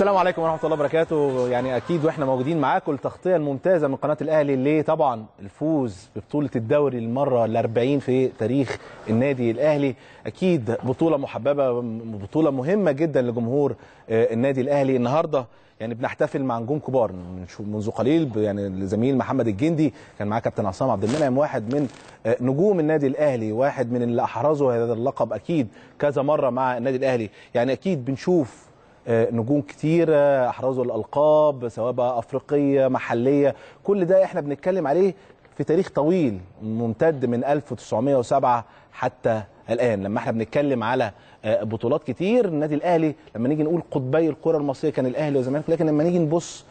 السلام عليكم ورحمه الله وبركاته يعني اكيد واحنا موجودين معاكم التغطيه الممتازه من قناه الاهلي اللي طبعا الفوز ببطوله الدوري المره ال40 في تاريخ النادي الاهلي اكيد بطوله محببه بطوله مهمه جدا لجمهور آه، النادي الاهلي النهارده يعني بنحتفل مع نجوم كبار من شو- منذ قليل ب- يعني الزميل محمد الجندي كان معاه كابتن عصام عبد المنعم واحد من آه، نجوم النادي الاهلي واحد من اللي احرزوا هذا اللقب اكيد كذا مره مع النادي الاهلي يعني اكيد بنشوف آه، نجوم كتير آه، احرزوا الالقاب سواء بقى افريقيه محليه كل ده احنا بنتكلم عليه في تاريخ طويل ممتد من 1907 حتى الان لما احنا بنتكلم على آه، بطولات كتير النادي الاهلي لما نيجي نقول قطبي الكره المصريه كان الاهلي والزمالك لكن لما نيجي نبص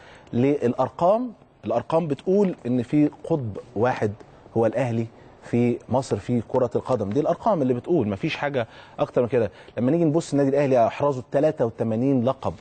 للارقام الارقام بتقول ان في قطب واحد هو الاهلي في مصر في كرة القدم دي الأرقام اللي بتقول مفيش حاجة أكتر من كده لما نيجي نبص النادي الأهلي أحرزوا 83 لقب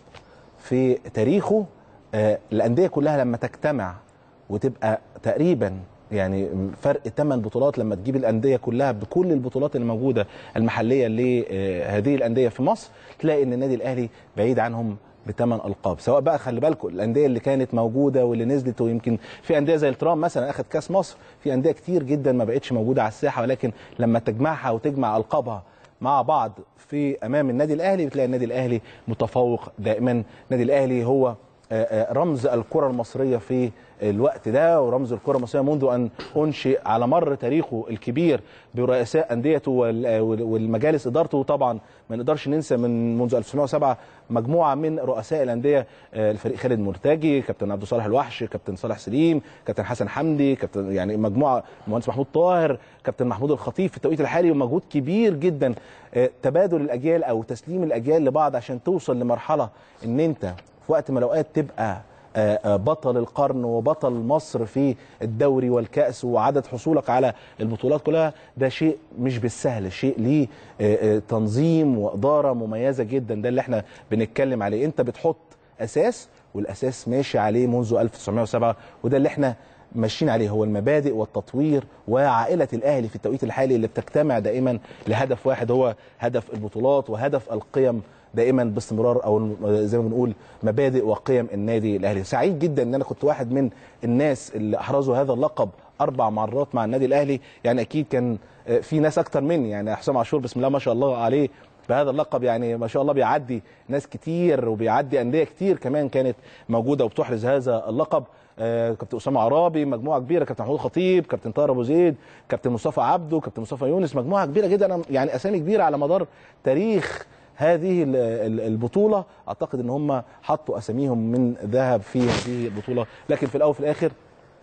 في تاريخه آه، الأندية كلها لما تجتمع وتبقى تقريبا يعني فرق 8 بطولات لما تجيب الأندية كلها بكل البطولات اللي موجودة المحلية لهذه الأندية في مصر تلاقي إن النادي الأهلي بعيد عنهم بثمان القاب سواء بقى خلي بالكم الانديه اللي كانت موجوده واللي نزلت ويمكن في انديه زي الترام مثلا اخذ كاس مصر في انديه كتير جدا ما بقتش موجوده على الساحه ولكن لما تجمعها وتجمع القابها مع بعض في امام النادي الاهلي بتلاقي النادي الاهلي متفوق دائما النادي الاهلي هو آه، آه، رمز الكره المصريه في الوقت ده ورمز الكره المصريه منذ ان انشئ على مر تاريخه الكبير برؤساء انديته وال- وال- والمجالس ادارته طبعا ما نقدرش ننسى من منذ 1907 مجموعه من رؤساء الانديه آه، الفريق خالد مرتجي كابتن عبد الصالح الوحش كابتن صالح سليم كابتن حسن حمدي كابتن يعني مجموعه المهندس محمود طاهر كابتن محمود الخطيب في التوقيت الحالي ومجهود كبير جدا آه، تبادل الاجيال او تسليم الاجيال لبعض عشان توصل لمرحله ان انت في وقت من الاوقات تبقى آه، آه، بطل القرن وبطل مصر في الدوري والكأس وعدد حصولك على البطولات كلها ده شيء مش بالسهل شيء ليه آه، آه، تنظيم وإدارة مميزة جدا ده اللي احنا بنتكلم عليه انت بتحط أساس والأساس ماشي عليه منذ 1907 وده اللي احنا ماشيين عليه هو المبادئ والتطوير وعائلة الأهلي في التوقيت الحالي اللي بتجتمع دائما لهدف واحد هو هدف البطولات وهدف القيم دائما باستمرار او زي ما بنقول مبادئ وقيم النادي الاهلي سعيد جدا ان انا كنت واحد من الناس اللي احرزوا هذا اللقب اربع مرات مع النادي الاهلي يعني اكيد كان آه، في ناس اكتر مني يعني حسام عاشور بسم الله ما شاء الله عليه بهذا اللقب يعني ما شاء الله بيعدي ناس كتير وبيعدي انديه كتير كمان كانت موجوده وبتحرز هذا اللقب آه، كابتن اسامه عرابي مجموعه كبيره كابتن محمود خطيب كابتن طاهر ابو زيد كابتن مصطفى عبده كابتن مصطفى يونس مجموعه كبيره جدا أنا يعني اسامي كبيره على مدار تاريخ هذه ال- ال- البطوله اعتقد ان هم حطوا اساميهم من ذهب في هذه البطوله لكن في الاول وفي الاخر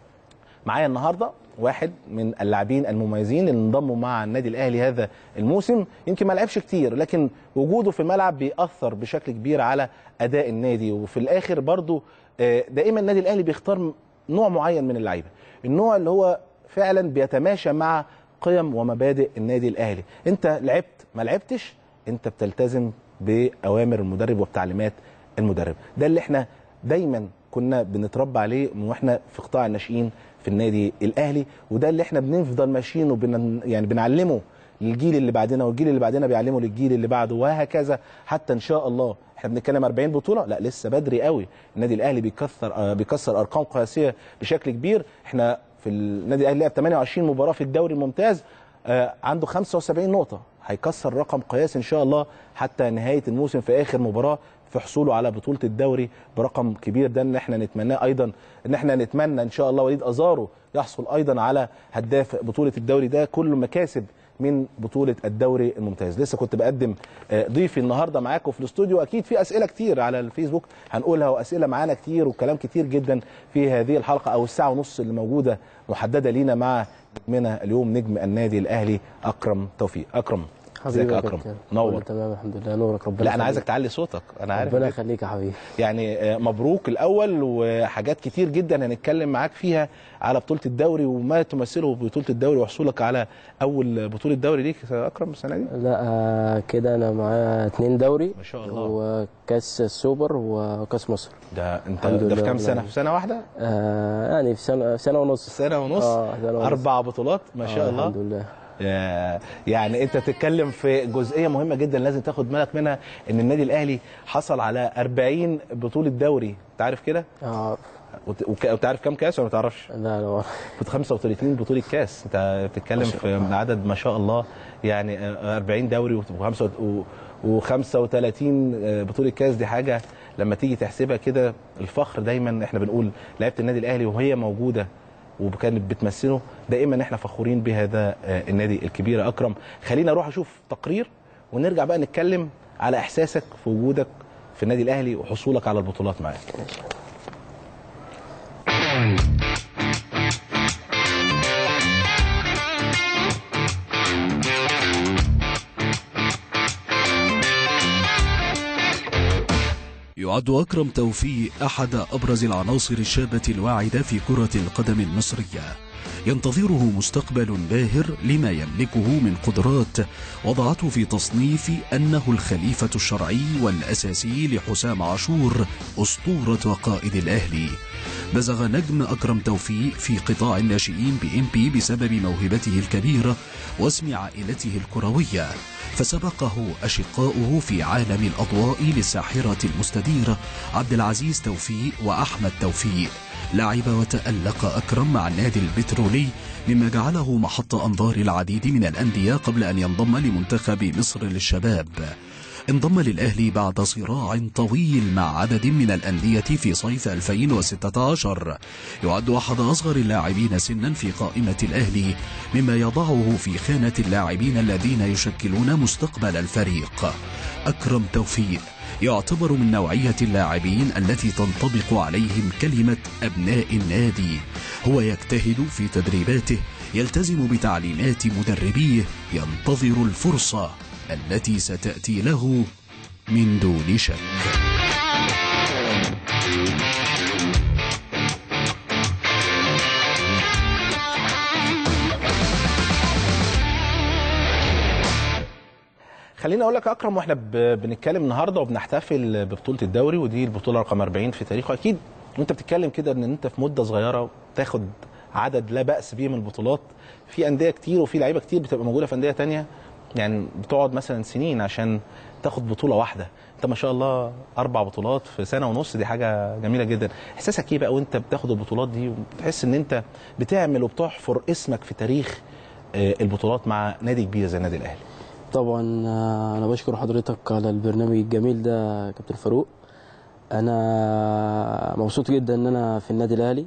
معايا النهارده واحد من اللاعبين المميزين اللي انضموا مع النادي الاهلي هذا الموسم يمكن ما لعبش كتير لكن وجوده في الملعب بيأثر بشكل كبير على اداء النادي وفي الاخر برضو آه، دائما النادي الاهلي بيختار نوع معين من اللعيبه النوع اللي هو فعلا بيتماشى مع قيم ومبادئ النادي الاهلي انت لعبت ما لعبتش انت بتلتزم باوامر المدرب وبتعليمات المدرب ده اللي احنا دايما كنا بنتربى عليه من واحنا في قطاع الناشئين في النادي الاهلي وده اللي احنا بنفضل ماشيين وبن يعني بنعلمه للجيل اللي بعدنا والجيل اللي بعدنا بيعلمه للجيل اللي بعده وهكذا حتى ان شاء الله احنا بنتكلم 40 بطوله لا لسه بدري قوي النادي الاهلي بيكسر آه، بيكسر ارقام قياسيه بشكل كبير احنا في النادي الاهلي لعب 28 مباراه في الدوري الممتاز آه، عنده 75 نقطه هيكسر رقم قياسي ان شاء الله حتى نهايه الموسم في اخر مباراه في حصوله على بطوله الدوري برقم كبير ده ان احنا نتمناه ايضا ان احنا نتمنى ان شاء الله وليد ازارو يحصل ايضا على هداف بطوله الدوري ده كله مكاسب من بطوله الدوري الممتاز لسه كنت بقدم آه، ضيفي النهارده معاكم في الاستوديو اكيد في اسئله كتير على الفيسبوك هنقولها واسئله معانا كتير وكلام كتير جدا في هذه الحلقه او الساعه ونص اللي موجوده محدده لينا مع نجمنا اليوم نجم النادي الاهلي اكرم توفيق اكرم ازيك حبيبي يا يا اكرم كابتن. نور كله تمام الحمد لله نورك ربنا لا انا عايزك يخليك. تعلي صوتك انا عارف ربنا إن- يخليك يا حبيبي يعني آه، مبروك الاول وحاجات كتير جدا هنتكلم معاك فيها على بطوله الدوري وما تمثله بطوله الدوري وحصولك على اول بطوله دوري ليك يا اكرم السنه دي لا آه، كده انا معايا اتنين دوري ما شاء الله. وكاس السوبر وكاس مصر ده انت الحمد ده في لله كام والله. سنه في سنه واحده آه يعني في سنه في سنه ونص سنه ونص آه، سنة ونص. اربع بطولات ما شاء آه، الله الحمد لله آه، يعني انت تتكلم في جزئيه مهمه جدا لازم تاخد بالك منها ان النادي الاهلي حصل على 40 بطوله دوري انت عارف كده اه وت- وك- وتعرف كام كاس ولا ما تعرفش لا لا كنت 35 بطوله كاس انت بتتكلم ما شاء في من عدد ما شاء الله يعني آه، 40 دوري و35 بطوله كاس دي حاجه لما تيجي تحسبها كده الفخر دايما احنا بنقول لعيبه النادي الاهلي وهي موجوده وكانت بتمثله دائما احنا فخورين بهذا آه، النادي الكبير يا اكرم خلينا اروح اشوف تقرير ونرجع بقى نتكلم على احساسك في وجودك في النادي الاهلي وحصولك على البطولات معاه يعد أكرم توفيق أحد أبرز العناصر الشابة الواعدة في كرة القدم المصرية ينتظره مستقبل باهر لما يملكه من قدرات وضعته في تصنيف أنه الخليفة الشرعي والأساسي لحسام عاشور أسطورة وقائد الأهلي بزغ نجم أكرم توفيق في قطاع الناشئين بإمبي بسبب موهبته الكبيرة واسم عائلته الكروية فسبقه أشقاؤه في عالم الأضواء للساحرة المستديرة عبد العزيز توفيق وأحمد توفيق لعب وتألق أكرم مع النادي البترولي مما جعله محط أنظار العديد من الأندية قبل أن ينضم لمنتخب مصر للشباب انضم للأهلي بعد صراع طويل مع عدد من الأندية في صيف 2016 يعد أحد أصغر اللاعبين سنا في قائمة الأهلي مما يضعه في خانة اللاعبين الذين يشكلون مستقبل الفريق أكرم توفيق يعتبر من نوعية اللاعبين التي تنطبق عليهم كلمة أبناء النادي هو يجتهد في تدريباته يلتزم بتعليمات مدربيه ينتظر الفرصة التي ستأتي له من دون شك خليني اقول لك يا اكرم واحنا ب- بنتكلم النهارده وبنحتفل ببطوله الدوري ودي البطوله رقم 40 في تاريخه اكيد وانت بتتكلم كده ان انت في مده صغيره تاخد عدد لا باس به من البطولات في انديه كتير وفي لعيبه كتير بتبقى موجوده في انديه تانية يعني بتقعد مثلا سنين عشان تاخد بطوله واحده انت ما شاء الله اربع بطولات في سنه ونص دي حاجه جميله جدا احساسك ايه بقى وانت بتاخد البطولات دي وبتحس ان انت بتعمل وبتحفر اسمك في تاريخ آه، البطولات مع نادي كبير زي النادي الاهلي طبعا آه، انا بشكر حضرتك على البرنامج الجميل ده يا كابتن فاروق انا مبسوط جدا ان انا في النادي الاهلي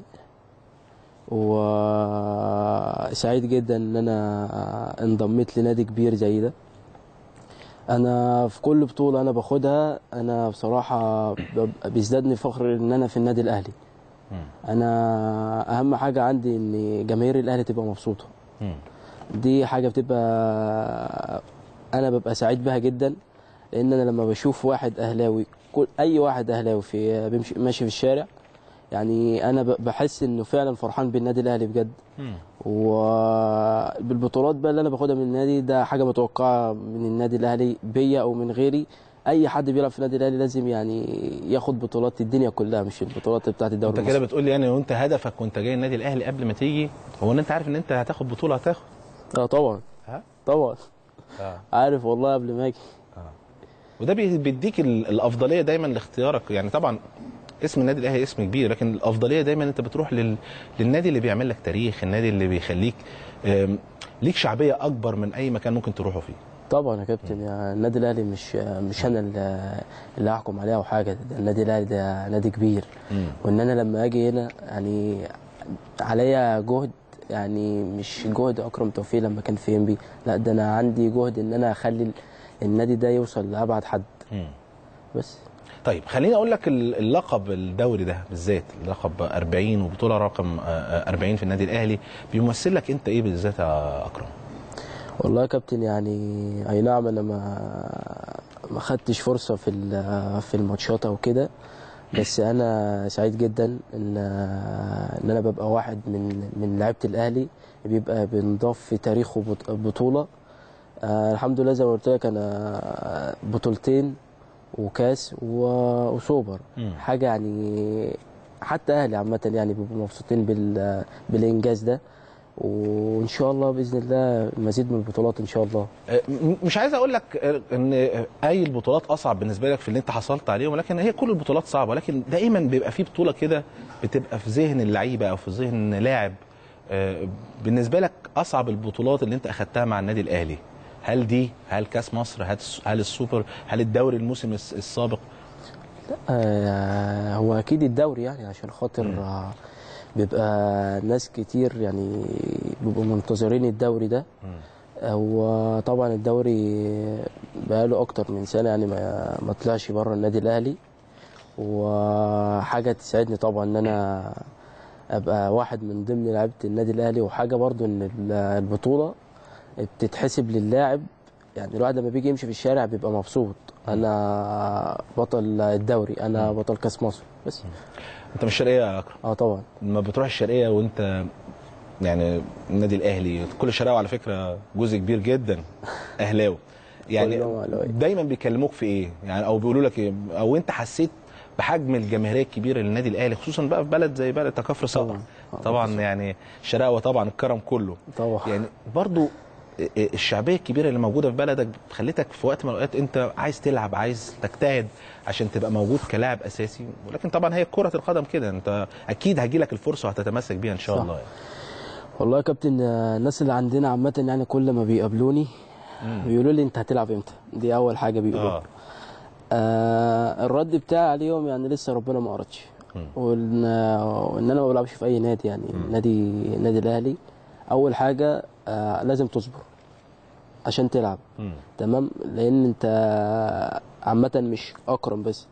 وسعيد جدا ان انا انضميت لنادي كبير زي ده انا في كل بطوله انا باخدها انا بصراحه ببقى- بيزدادني فخر ان انا في النادي الاهلي انا اهم حاجه عندي ان جماهير الاهلي تبقى مبسوطه مم. دي حاجه بتبقى انا ببقى سعيد بها جدا لان انا لما بشوف واحد اهلاوي كل اي واحد اهلاوي في بيمشي ماشي في الشارع يعني انا ب- بحس انه فعلا فرحان بالنادي الاهلي بجد مم. وبالبطولات بقى اللي انا باخدها من النادي ده حاجه متوقعه من النادي الاهلي بيا او من غيري اي حد بيلعب في النادي الاهلي لازم يعني ياخد بطولات الدنيا كلها مش البطولات بتاعت الدوري انت كده المصري بتقول لي يعني وانت هدفك وانت جاي النادي الاهلي قبل ما تيجي هو ان انت عارف ان انت هتاخد بطوله هتاخد اه طبعا ها طبعا اه عارف والله قبل ما اجي وده بي- بيديك ال- الافضليه دايما لاختيارك يعني طبعا اسم النادي الاهلي اسم كبير لكن الافضليه دايما انت بتروح لل... للنادي اللي بيعمل لك تاريخ النادي اللي بيخليك آم، ليك شعبيه اكبر من اي مكان ممكن تروحه فيه طبعا يا كابتن يعني النادي الاهلي مش مش انا اللي, اللي احكم عليه او حاجه ده النادي الاهلي ده نادي كبير مم. وان انا لما اجي هنا يعني عليا جهد يعني مش جهد اكرم توفيق لما كان في انبي لا ده انا عندي جهد ان انا اخلي النادي ده يوصل لابعد حد مم. بس طيب خليني اقول لك ال- اللقب الدوري ده بالذات اللقب 40 وبطوله رقم آه، آه، 40 في النادي الاهلي بيمثل لك انت ايه بالذات يا اكرم والله يا كابتن يعني اي نعم انا ما ما خدتش فرصه في ال- في الماتشات او كده بس انا سعيد جدا ان ان انا ببقى واحد من من لعيبه الاهلي بيبقى بنضاف في تاريخه بط- بطوله آه الحمد لله زي ما قلت لك انا بطولتين وكاس و- وسوبر مم. حاجه يعني حتى اهلي عامه يعني بيبقوا مبسوطين بال بالانجاز ده وان شاء الله باذن الله مزيد من البطولات ان شاء الله آه، م- مش عايز اقول لك آه، ان آه، اي البطولات اصعب بالنسبه لك في اللي انت حصلت عليه ولكن هي كل البطولات صعبه ولكن دائما بيبقى في بطوله كده بتبقى في ذهن اللعيبه او في ذهن لاعب آه، بالنسبه لك اصعب البطولات اللي انت اخذتها مع النادي الاهلي هل دي هل كاس مصر هل هل السوبر هل الدوري الموسم الس- السابق آه، هو اكيد الدوري يعني عشان خاطر آه، بيبقى ناس كتير يعني بيبقوا منتظرين الدوري ده هو طبعا الدوري بقاله اكتر من سنه يعني ما ما طلعش بره النادي الاهلي وحاجه تسعدني طبعا ان انا ابقى واحد من ضمن لعيبه النادي الاهلي وحاجه برضو ان ال- البطوله بتتحسب للاعب يعني الواحد لما بيجي يمشي في الشارع بيبقى مبسوط انا بطل الدوري انا بطل كاس مصر بس انت مش شرقيه يا اكرم اه طبعا لما بتروح الشرقيه وانت يعني النادي الاهلي كل الشرقاوي على فكره جزء كبير جدا اهلاوي يعني كلهم أهلاوية. دايما بيكلموك في ايه يعني او بيقولوا لك ايه او انت حسيت بحجم الجماهيريه الكبيره للنادي الاهلي خصوصا بقى في بلد زي بلد كفر صقر طبعاً. آه، طبعا يعني الشرقاوه طبعا الكرم كله طبعا يعني برضو الشعبيه الكبيره اللي موجوده في بلدك خلتك في وقت من الاوقات انت عايز تلعب عايز تجتهد عشان تبقى موجود كلاعب اساسي ولكن طبعا هي كره القدم كده انت اكيد هيجي لك الفرصه وهتتمسك بيها ان شاء صح. الله يعني. والله يا كابتن آه، الناس اللي عندنا عامة يعني كل ما بيقابلوني بيقولوا لي انت هتلعب امتى دي اول حاجة بيقولوها اه آه الرد بتاعي عليهم يعني لسه ربنا ما اردش وان وان انا ما بلعبش في اي نادي يعني نادي النادي الاهلي اول حاجة آه لازم تصبر عشان تلعب مم. تمام لان انت عامة مش اكرم بس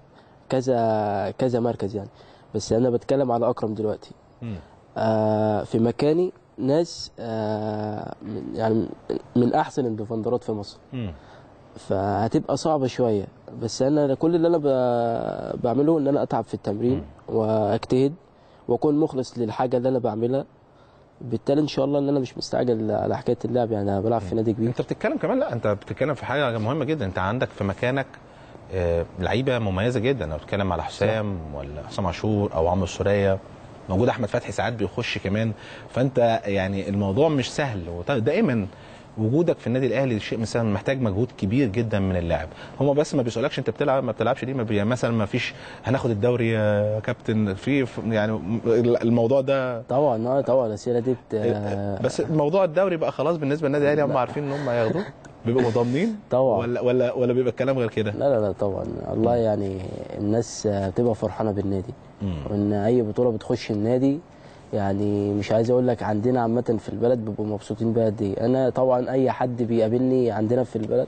كذا كذا مركز يعني بس انا بتكلم على اكرم دلوقتي مم. آه، في مكاني ناس آه، من- يعني من احسن الديفندرات في مصر مم. فهتبقى صعبه شويه بس انا كل اللي انا ب- بعمله ان انا اتعب في التمرين واجتهد واكون مخلص للحاجه اللي انا بعملها بالتالي ان شاء الله ان انا مش مستعجل على حكايه اللعب يعني انا بلعب في نادي كبير انت بتتكلم كمان لا انت بتتكلم في حاجه مهمه جدا انت عندك في مكانك آه، لعيبه مميزه جدا لو بتتكلم على حسام ولا حسام عاشور او عمرو السوليه موجود احمد فتحي ساعات بيخش كمان فانت يعني الموضوع مش سهل ودائما وجودك في النادي الاهلي شيء مثلا محتاج مجهود كبير جدا من اللاعب هم بس ما بيسالكش انت بتلعب ما بتلعبش دي ما بي مثلا ما فيش هناخد الدوري يا كابتن في في- يعني الموضوع ده طبعا اه طبعا الاسئله دي بت- آه، بس موضوع الدوري بقى خلاص بالنسبه للنادي الاهلي هم عارفين ان هم هياخدوه بيبقوا مضامنين طبعا. ولا ولا ولا بيبقى الكلام غير كده لا لا لا طبعا والله يعني الناس آه، بتبقى فرحانه بالنادي مم. وان اي بطوله بتخش النادي يعني مش عايز اقول لك عندنا عامه في البلد بيبقوا مبسوطين بيها قد ايه انا طبعا اي حد بيقابلني عندنا في البلد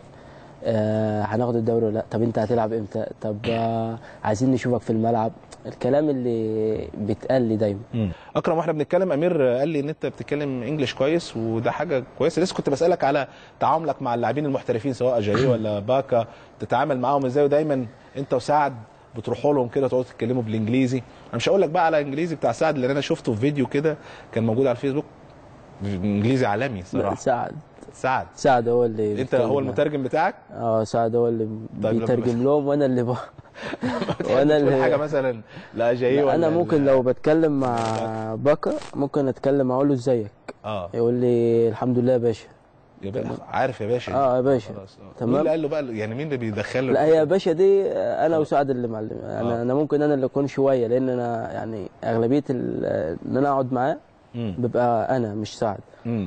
آه هناخد الدوري ولا لا طب انت هتلعب امتى طب آه عايزين نشوفك في الملعب الكلام اللي بيتقال لي دايما مم. اكرم واحنا بنتكلم امير قال لي ان انت بتتكلم انجليش كويس وده حاجه كويسه لسه كنت بسالك على تعاملك مع اللاعبين المحترفين سواء جاي ولا باكا تتعامل معاهم ازاي ودايما انت وسعد بتروحوا لهم كده تقعدوا تتكلموا بالانجليزي انا مش هقول لك بقى على انجليزي بتاع سعد اللي انا شفته في فيديو كده كان موجود على الفيسبوك انجليزي عالمي صراحه سعد سعد سعد هو اللي انت بيتكلم هو معاه. المترجم بتاعك اه سعد هو اللي طيب لما- بيترجم لهم وانا اللي ب... وانا وانا اللي حاجه اللي مثلا لا جاي لا، ولا انا ممكن لو بتكلم مع باكا ممكن اتكلم اقول له ازيك اه يقول لي الحمد لله يا باشا يا باشا عارف يا باشا اه يا باشا خلاص آه. تمام. مين اللي قال له بقى يعني مين اللي بيدخله لا هي يا باشا دي انا وسعد اللي معلم انا آه. انا ممكن انا اللي اكون شويه لان انا يعني اغلبيه ال- ان انا اقعد معاه مم. بيبقى انا مش سعد مم.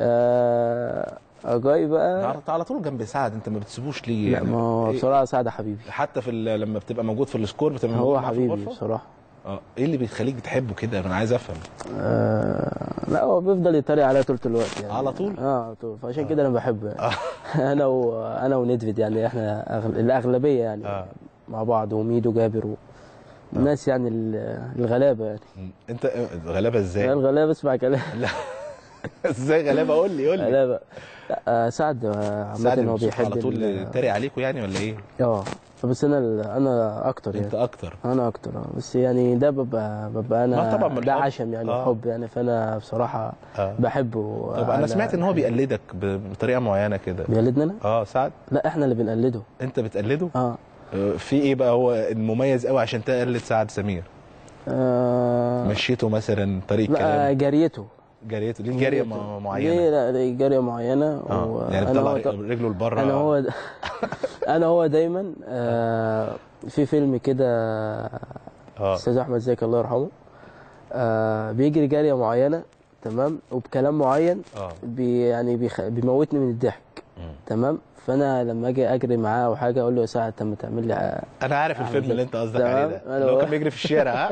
آه اجاي بقى انت على طول جنب سعد انت ما بتسيبوش ليه لا يعني ما هو إيه- بصراحه سعد حبيبي حتى في ال- لما بتبقى موجود في السكور بتبقى موجود هو معاه في حبيبي الغرفة؟ بصراحه اه ايه اللي بيخليك بتحبه كده انا عايز افهم آه لا هو بيفضل يتريق عليا طول الوقت يعني على طول؟ اه على طول فعشان كده انا بحبه يعني. انا و... انا وندفيد يعني احنا أغل... الاغلبيه يعني آه. مع بعض وميدو جابر و... الناس يعني ال- الغلابه يعني مم. انت غلابه ازاي الغلابه اسمع كلام لا ازاي غلابه قول لي قول لي غلابه لا آه، سعد آه، سعد عامه هو بيشوف بيحب على طول ال- يتريق عليكم يعني ولا ايه اه فبس انا ال- انا اكتر انت يعني اكتر انا اكتر اه بس يعني ده ببقى ببقى ما انا طبعا من ده الحب. عشم يعني آه. حب يعني فانا بصراحه آه. بحبه طب انا سمعت ان هو بيقلدك ب- بطريقه معينه كده بيقلدنا انا؟ اه سعد لا احنا اللي بنقلده انت بتقلده اه آه، في ايه بقى هو المميز قوي عشان تقلد سعد سمير آه، مشيته مثلا طريق لا كلام جريته جريته ليه جاريه م- معينه ليه لا ليه جاريه معينه اه و- يعني أنا بيطلع هو- رجله لبره انا هو د- انا هو دايما آه في فيلم كده اه استاذ احمد زكي الله يرحمه آه بيجري جاريه معينه تمام وبكلام معين اه بي يعني بيخ... بيموتني من الضحك مم. تمام فانا لما اجي اجري معاه او حاجه اقول له يا سعد طب ما تعمل لي آه، انا عارف الفيلم اللي انت قصدك تمام. عليه ده أنا اللي هو هو- كان بيجري في الشارع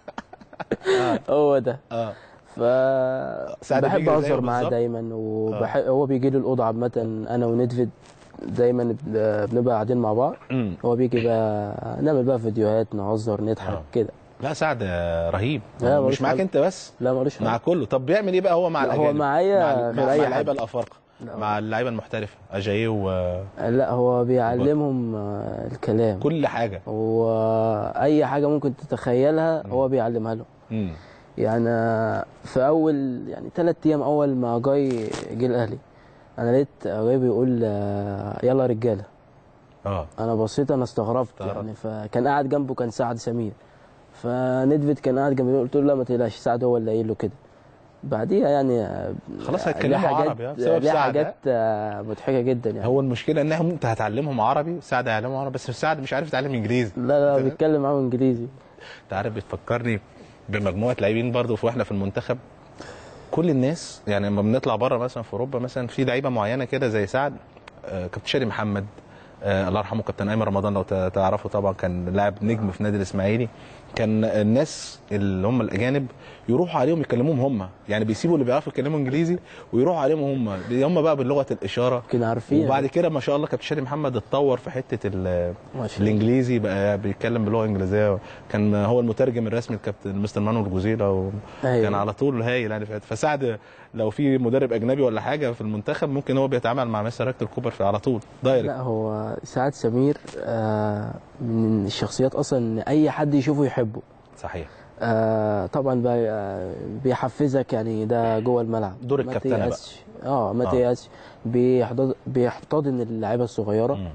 ها هو ده اه ف سعد بحب بيجري زيه اهزر معاه بالظبط؟ دايما وبحب هو بيجي لي الاوضه عامه انا وندفيد دايما بن- بنبقى قاعدين مع بعض امم هو بيجي بقى نعمل بقى فيديوهات نهزر نضحك آه. كده لا سعد آه، رهيب لا، ملوش مش معاك حل. انت بس لا ملوش مع حل. كله طب بيعمل ايه بقى هو مع لا، هو الاجانب معايا مع, غير مع, أي مع حد. اللعيبه الافارقه لا. مع اللعيبه المحترفه اجاييه وكل لا هو بيعلمهم آه، الكلام حاجه واي حاجه ممكن تتخيلها هو بيعلمها لهم امم يعني في اول يعني ثلاث ايام اول ما جاي جه الاهلي انا لقيت جاي بيقول آه، يلا رجاله اه انا بصيت انا استغربت استغربت. يعني فكان قاعد جنبه كان سعد سمير فندفيد كان قاعد جنبي قلت له لا ما تقلقش سعد هو اللي قايل له كده بعديها يعني آه، خلاص ليه هيتكلموا حاجات- عربي، ها، بسبب ليه سعد، حاجات آه، مضحكه جدا يعني هو المشكله انهم انت هتعلمهم عربي سعد هيعلمهم عربي بس سعد مش عارف يتعلم انجليزي لا لا تمام. بيتكلم معاهم انجليزي انت عارف بتفكرني بمجموعه لاعبين برضو في واحنا في المنتخب كل الناس يعني لما بنطلع بره مثلا في اوروبا مثلا في لعيبه معينه كده زي سعد آه، كابتن شادي محمد آه الله يرحمه كابتن ايمن رمضان لو ت- تعرفوا طبعا كان لاعب نجم في نادي الاسماعيلي كان الناس اللي هم الاجانب يروحوا عليهم يكلموهم هم يعني بيسيبوا اللي بيعرفوا يتكلموا انجليزي ويروحوا عليهم هم هم بقى بلغه الاشاره كنا عارفين وبعد كده ما شاء الله كابتن شادي محمد اتطور في حته ال- ما شاء الله. الانجليزي بقى بيتكلم باللغه الانجليزيه كان هو المترجم الرسمي لكابتن مستر مانويل جوزيلا وكان أيوة. على طول هايل يعني فات. فسعد لو في مدرب اجنبي ولا حاجه في المنتخب ممكن هو بيتعامل مع مستر هيكتور كوبر في على طول دايركت لا هو سعد سمير آه، من الشخصيات اصلا ان اي حد يشوفه يحبه صحيح آه طبعا بقى آه، بيحفزك يعني ده جوه الملعب دور ما الكابتنة بقى. تيأسش. اه ما آه. تيأسش بيحتضن بيحتضن اللعيبه الصغيره مم.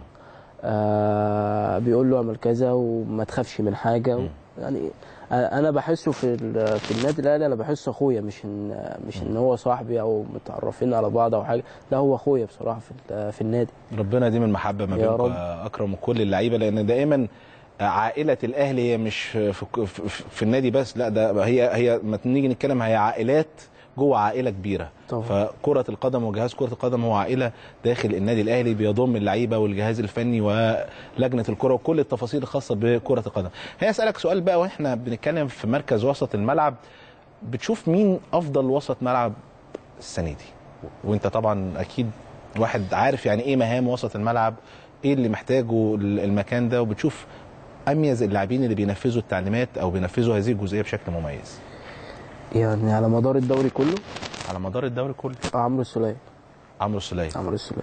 آه بيقول له اعمل كذا وما تخافش من حاجه و... يعني آه، انا بحسه في ال- في النادي الاهلي انا بحسه اخويا مش ان مش ان هو صاحبي او متعرفين على بعض او حاجه لا هو اخويا بصراحه في ال- في النادي ربنا يديم المحبه ما يا بينكم رب. يا اكرم وكل اللعيبه لان دائما عائله الاهلي هي مش في, في, في النادي بس لا ده هي هي ما نيجي نتكلم هي عائلات جوه عائله كبيره طبعا. فكره القدم وجهاز كره القدم هو عائله داخل النادي الاهلي بيضم اللعيبه والجهاز الفني ولجنه الكره وكل التفاصيل الخاصه بكره القدم هي اسالك سؤال بقى واحنا بنتكلم في مركز وسط الملعب بتشوف مين افضل وسط ملعب السنه دي وانت طبعا اكيد واحد عارف يعني ايه مهام وسط الملعب ايه اللي محتاجه المكان ده وبتشوف اميز اللاعبين اللي بينفذوا التعليمات او بينفذوا هذه الجزئيه بشكل مميز يعني على مدار الدوري كله على مدار الدوري كله عمرو السولية عمرو السوليه عمرو السولية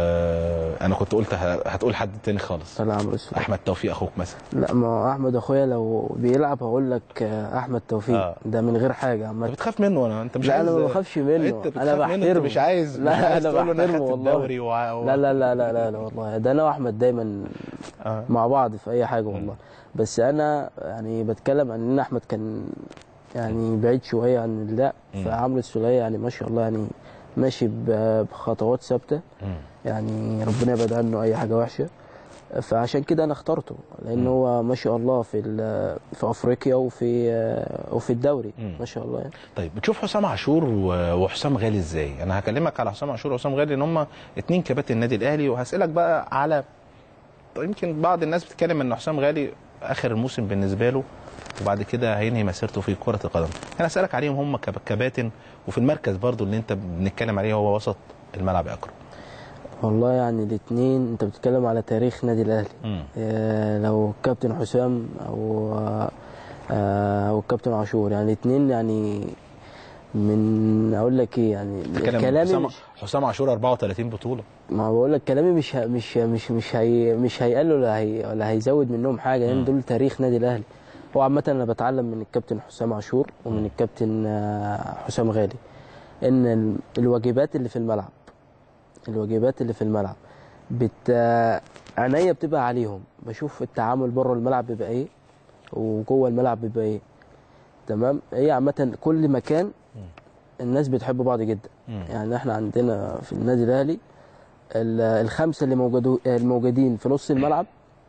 آه انا كنت قلت ه- هتقول حد تاني خالص لا عمرو السولية احمد توفيق اخوك مثلا لا ما هو احمد اخويا لو بيلعب هقول لك آه، احمد توفيق آه. ده من غير حاجه انت عامه بتخاف منه انا انت مش لا عايز انا ما بخافش منه انت بتخاف انا منه بحترمه انت مش عايز لا مش عايز انا تقول له انا بحترمه خدت والله الدوري وع- و... لا لا لا لا لا, لا والله ده انا واحمد دايما آه. مع بعض في اي حاجه والله بس انا يعني بتكلم عن ان احمد كان يعني بعيد شويه عن اللعب مم. فعمرو السولية يعني ما شاء الله يعني ماشي ب- بخطوات ثابته مم. يعني ربنا يبعد عنه اي حاجه وحشه فعشان كده انا اخترته لان هو ما شاء الله في ال- في افريقيا وفي وفي الدوري مم. ما شاء الله يعني طيب بتشوف حسام عاشور و- وحسام غالي ازاي؟ انا هكلمك على حسام عاشور وحسام غالي ان هم اتنين كباتن النادي الاهلي وهسالك بقى على طيب يمكن بعض الناس بتتكلم ان حسام غالي اخر الموسم بالنسبه له وبعد كده هينهي مسيرته في كره القدم. انا اسالك عليهم هم كب- كباتن وفي المركز برضو اللي انت بنتكلم عليه هو وسط الملعب يا اكرم. والله يعني الاثنين انت بتتكلم على تاريخ نادي الاهلي مم. آه، لو كابتن حسام او آه، او كابتن عاشور يعني الاثنين يعني من اقول لك ايه يعني بتتكلم كلامي حسام مش حسام عاشور 34 بطوله. ما بقول لك كلامي مش ه- مش مش مش هي مش هيقل ولا هي ولا هيزود منهم حاجه لان دول تاريخ نادي الاهلي هو عامه انا بتعلم من الكابتن حسام عاشور ومن الكابتن آه، حسام غالي ان ال- الواجبات اللي في الملعب الواجبات اللي في الملعب بت آه، عينيا بتبقى عليهم بشوف التعامل بره الملعب بيبقى ايه وجوه الملعب بيبقى ايه تمام هي عامه كل مكان الناس بتحب بعض جدا يعني احنا عندنا في النادي الاهلي ال- الخمسه اللي موجودو الموجودين في نص الملعب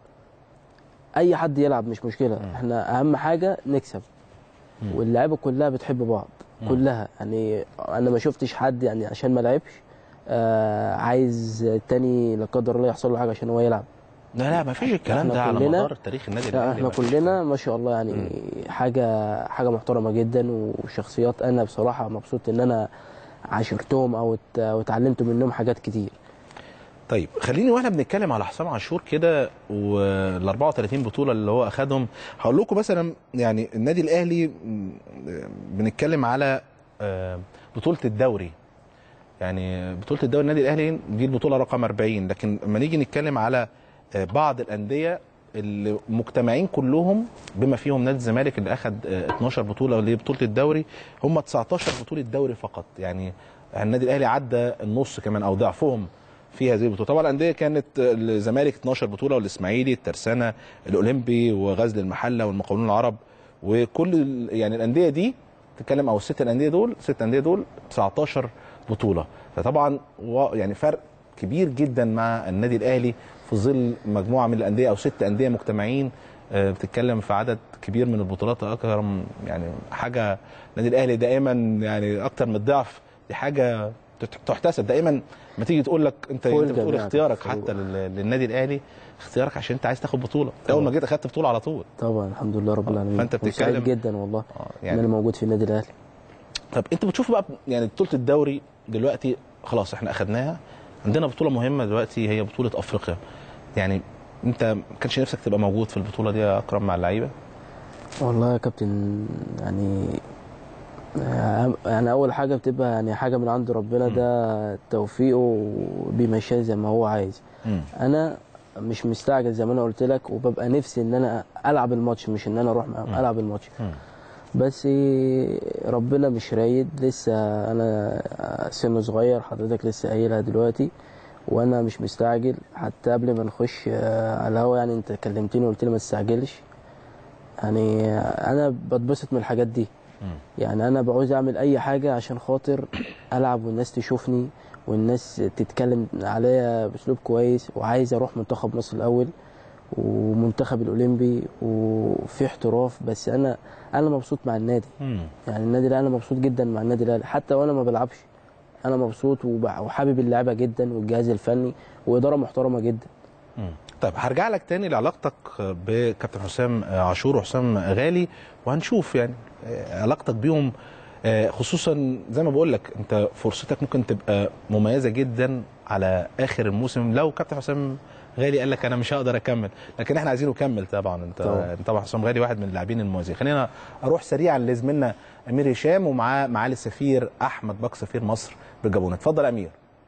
اي حد يلعب مش مشكله احنا اهم حاجه نكسب واللعيبه كلها بتحب بعض كلها يعني انا ما شفتش حد يعني عشان ما لعبش آه عايز التاني لا قدر الله يحصل له حاجه عشان هو يلعب لا لا ما فيش الكلام إحنا ده على كلنا- مدار تاريخ النادي لا الاهلي احنا ما فيش. كلنا ما شاء الله يعني حاجه حاجه محترمه جدا وشخصيات انا بصراحه مبسوط ان انا عاشرتهم او ات- او اتعلمت منهم حاجات كتير طيب خليني واحنا بنتكلم على حسام عاشور كده وال 34 بطوله اللي هو اخدهم هقول لكم مثلا يعني النادي الاهلي م، بنتكلم على آه، بطوله الدوري يعني بطوله الدوري النادي الاهلي دي البطوله رقم 40 لكن لما نيجي نتكلم على آه، بعض الانديه اللي مجتمعين كلهم بما فيهم نادي الزمالك اللي اخذ آه، 12 بطوله اللي هي بطوله الدوري هم 19 بطوله دوري فقط يعني النادي الاهلي عدى النص كمان او ضعفهم في هذه البطوله طبعا الانديه كانت الزمالك 12 بطوله والاسماعيلي الترسانه الاولمبي وغزل المحله والمقاولون العرب وكل ال- يعني الانديه دي تتكلم او الست الانديه دول ست انديه دول 19 بطوله فطبعا و- يعني فرق كبير جدا مع النادي الاهلي في ظل مجموعه من الانديه او ست انديه مجتمعين آه، بتتكلم في عدد كبير من البطولات اكثر من- يعني حاجه النادي الاهلي دائما يعني اكتر من الضعف دي حاجه تت- تحتسب دائما ما تيجي تقول لك انت فوق انت بتقول الجميع. اختيارك فوق. حتى لل- للنادي الاهلي اختيارك عشان انت عايز تاخد بطوله اول ما جيت اخدت بطوله على طول طبعا الحمد لله رب العالمين فأنت وسعيد بتتكلم- جدا والله آه، ان يعني انا موجود في النادي الاهلي طب انت بتشوف بقى يعني بطوله الدوري دلوقتي خلاص احنا اخدناها عندنا بطوله مهمه دلوقتي هي بطوله افريقيا يعني انت ما كانش نفسك تبقى موجود في البطوله دي يا اكرم مع اللعيبه والله يا كابتن يعني يعني اول حاجه بتبقى يعني حاجه من عند ربنا ده توفيقه وبيمشيها زي ما هو عايز انا مش مستعجل زي ما انا قلت لك وببقى نفسي ان انا العب الماتش مش ان انا اروح معاهم العب الماتش بس ربنا مش رايد لسه انا سن صغير حضرتك لسه قايلها دلوقتي وانا مش مستعجل حتى قبل ما نخش على الهوا يعني انت كلمتني وقلت لي ما تستعجلش يعني انا بتبسط من الحاجات دي يعني انا بعوز اعمل اي حاجه عشان خاطر العب والناس تشوفني والناس تتكلم عليا باسلوب كويس وعايز اروح منتخب مصر الاول ومنتخب الاولمبي وفي احتراف بس انا انا مبسوط مع النادي يعني النادي الاهلي انا مبسوط جدا مع النادي الاهلي حتى وانا ما بلعبش انا مبسوط وب- وحابب اللعبه جدا والجهاز الفني واداره محترمه جدا طيب هرجع لك تاني لعلاقتك بكابتن حسام عاشور وحسام غالي وهنشوف يعني علاقتك بيهم آه، خصوصا زي ما بقول لك انت فرصتك ممكن تبقى مميزه جدا على اخر الموسم لو كابتن حسام غالي قال لك انا مش هقدر اكمل لكن احنا عايزينه يكمل طبعا انت طبعا. طبعا حسام غالي واحد من اللاعبين المميزين خلينا اروح سريعا لزميلنا امير هشام ومعاه معالي السفير احمد بك سفير مصر بالجابون اتفضل يا امير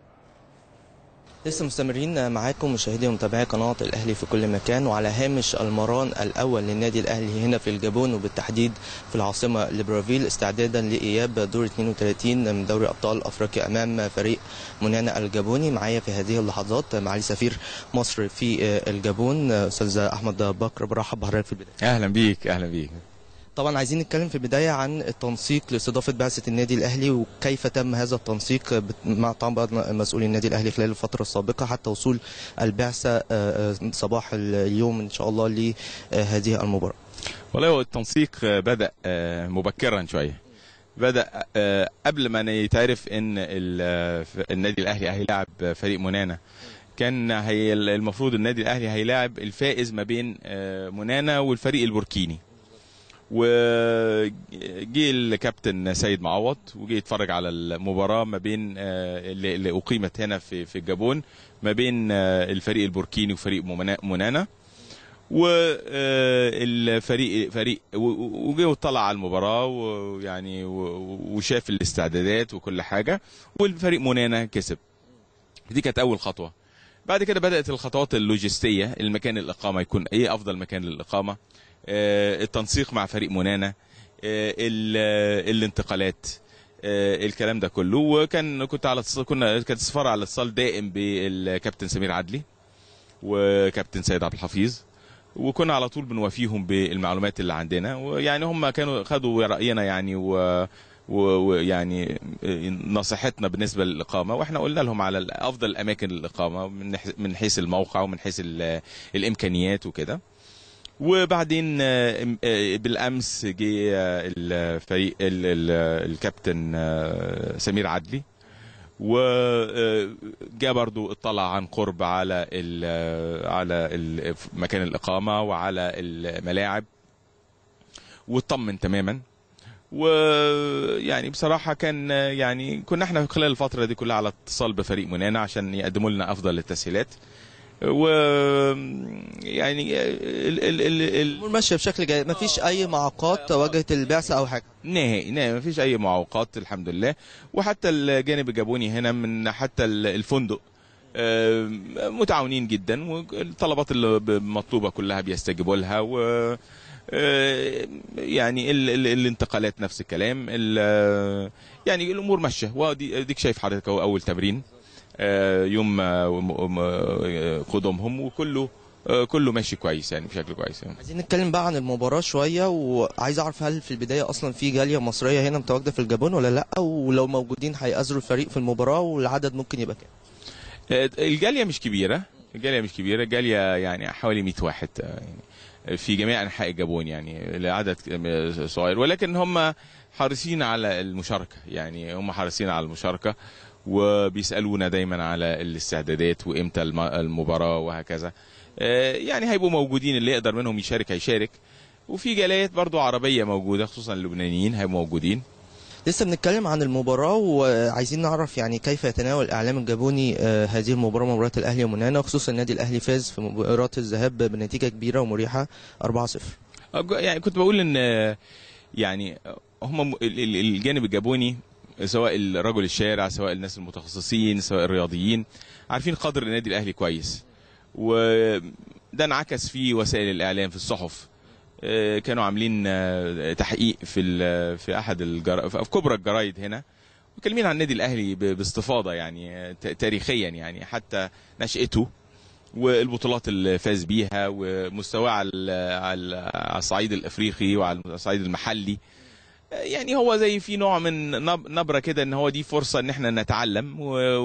لسه مستمرين معاكم مشاهدي ومتابعي قناة الأهلي في كل مكان وعلى هامش المران الأول للنادي الأهلي هنا في الجابون وبالتحديد في العاصمة ليبرافيل استعدادا لإياب دور 32 من دوري أبطال أفريقيا أمام فريق منانا الجابوني معايا في هذه اللحظات معالي سفير مصر في الجابون أستاذ أحمد بكر برحب بحضرتك في البداية اهلا بيك اهلا بيك طبعا عايزين نتكلم في البداية عن التنسيق لاستضافة بعثة النادي الأهلي وكيف تم هذا التنسيق بت- مع طبعا مسؤولي النادي الأهلي خلال الفترة السابقة حتى وصول البعثة آه، آه، صباح اليوم إن شاء الله لهذه المباراة والله هو التنسيق آه، بدا آه، مبكرا شويه بدا آه، قبل ما يتعرف ان ال- آه، ف- النادي الاهلي هيلاعب فريق منانا كان هي المفروض النادي الاهلي هيلاعب الفائز ما بين آه، منانا والفريق البوركيني وجي الكابتن سيد معوض وجي يتفرج على المباراه ما بين آه، اللي اللي اقيمت هنا في في الجابون ما بين آه، الفريق البوركيني وفريق منا- منانا والفريق فريق و- و- وجه وطلع على المباراه ويعني و- وشاف الاستعدادات وكل حاجه والفريق منانا كسب دي كانت اول خطوه بعد كده بدات الخطوات اللوجستيه المكان الاقامه يكون ايه افضل مكان للاقامه آه، التنسيق مع فريق منانا آه، ال- آه، الانتقالات آه، الكلام ده كله وكان كنت على اتصال كنا كانت السفاره على اتصال دائم بالكابتن سمير عدلي وكابتن سيد عبد الحفيظ وكنا على طول بنوافيهم بالمعلومات اللي عندنا ويعني هم كانوا خدوا راينا يعني و و- ويعني نصيحتنا بالنسبه للاقامه واحنا قلنا لهم على افضل الاماكن للاقامه من حيث- من حيث الموقع ومن حيث ال- الامكانيات وكده وبعدين آه، إم- آه، بالامس جه آه، الفريق ال- ال- الكابتن آه، سمير عدلي وجاء برضو اطلع عن قرب على ال على ال مكان الإقامة وعلى الملاعب واطمن تماما ويعني بصراحة كان يعني كنا احنا خلال الفترة دي كلها على اتصال بفريق منانا عشان يقدموا لنا أفضل التسهيلات و يعني ال ال ال ال الامور ماشيه بشكل جيد مفيش اي معوقات واجهت البعثه او حاجه نهائي نهائي ما فيش اي معوقات الحمد لله وحتى الجانب الجابوني هنا من حتى ال- الفندق آه، متعاونين جدا والطلبات اللي ب- مطلوبه كلها بيستجيبوا لها و آه، يعني ال ال الانتقالات نفس الكلام ال- يعني الامور ماشيه ودي اديك شايف حضرتك اهو اول تمرين آه، يوم آه، م- م- قدومهم وكله آه، كله ماشي كويس يعني بشكل كويس يعني. عايزين نتكلم بقى عن المباراه شويه وعايز اعرف هل في البدايه اصلا في جاليه مصريه هنا متواجده في الجابون ولا لا ولو موجودين هيأزروا الفريق في المباراه والعدد ممكن يبقى كام آه، الجاليه مش كبيره الجاليه مش كبيره الجاليه يعني حوالي 100 واحد آه، يعني في جميع انحاء الجابون يعني العدد ك- صغير ولكن هم حريصين على المشاركه يعني هم حريصين على المشاركه وبيسالونا دايما على الاستعدادات وامتى الم- المباراه وهكذا آه، يعني هيبقوا موجودين اللي يقدر منهم يشارك هيشارك وفي جاليات برضو عربيه موجوده خصوصا اللبنانيين هيبقوا موجودين لسه بنتكلم عن المباراة وعايزين نعرف يعني كيف يتناول الإعلام الجابوني آه، هذه المباراة مباراة الأهلي ومنانا وخصوصا النادي الأهلي فاز في مباراة الذهاب بنتيجة كبيرة ومريحة 4-0 أج- يعني كنت بقول ان آه، يعني هم م- ال- ال- الجانب الجابوني سواء رجل الشارع سواء الناس المتخصصين سواء الرياضيين عارفين قدر النادي الاهلي كويس وده انعكس في وسائل الاعلام في الصحف آه، كانوا عاملين آه، تحقيق في ال- في احد الجر... في كبرى الجرايد هنا متكلمين عن النادي الاهلي ب- باستفاضه يعني آه، ت- تاريخيا يعني حتى نشأته والبطولات اللي فاز بيها ومستواه على على على الصعيد الافريقي وعلى الصعيد المحلي يعني هو زي في نوع من نب- نبره كده ان هو دي فرصه ان احنا نتعلم